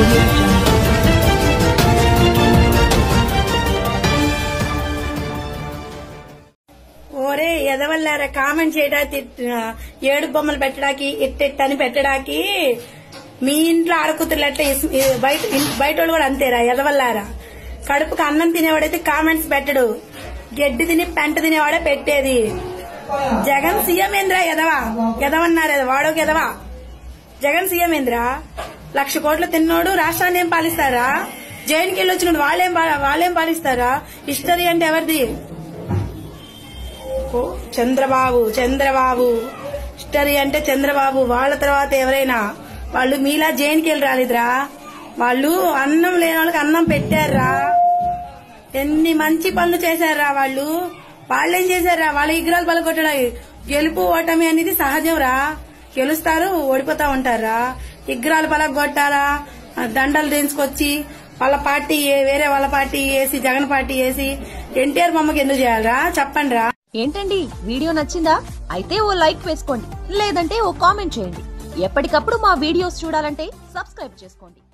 audio jungle. ఓరే ఎదవల్లారా comment చేయడా తిట్- ఏడు బొమ్మలు పెట్టడానికి ఇట్టని పెట్టడానికి మీ ఇంట్లో ఆడకూతురు ఎట్లా ఇస్- ఈ బయట ఇన్- బయట వాళ్ళు కూడా అంతేరా ఎదవల్లారా కడుపుకి అన్నం తినేవాడైతే కామెంట్స్ పెట్టడు గడ్డి తిని పెంట తినేవాడే పెట్టేది జగన్ సీఎం ఏంద్రా ఎదవా ఎదవన్నారు ఎదవ వాడోకి ఎదవా జగన్ సీఎం ఏంద్రా లక్ష కోట్లు తిన్నోడు రాష్ట్రాన్ని ఏం పాలిస్తారా జైలుకి వెళ్ళి వచ్చినోడు వాళ్ళేం పా- వాళ్ళేం పాలిస్తారా హిస్టరీ అంటే ఎవరిది ఓ, చంద్రబాబు చంద్రబాబు హిస్టరీ అంటే చంద్రబాబు వాళ్ళ తర్వాత ఎవరైనా వాళ్ళు మీలా జైలుకి వెళ్ళి రాలేదురా వాళ్ళు అన్నం లేని వాళ్ళకి అన్నం పెట్టారురా ఎన్ని మంచి పనులు చేశారురా వాళ్ళు వాళ్ళేం చేశారురా వాళ్ళ విగ్రహాలు పలగొట్టడానికి గెలుపు ఓటమి అనేది సహజం రా గెలుస్తారు ఓడిపోతా ఉంటారా విగ్రహాలు పలగొట్టారా ఆ దండలు దించుకొచ్చి వాళ్ళ పార్టీ ఏ- వేరే వాళ్ళ పార్టీ వేసి జగన్ పార్టీ వేసి ఎన్టీఆర్ బొమ్మకి ఎందుకు చేయాలరా చెప్పండి రా ఏంటండి వీడియో నచ్చిందా అయితే ఓ లైక్ వేసుకోండి లేదంటే ఓ కామెంట్ చేయండి ఎప్పటికప్పుడు మా వీడియోస్ చూడాలంటే సబ్స్క్రైబ్ చేసుకోండి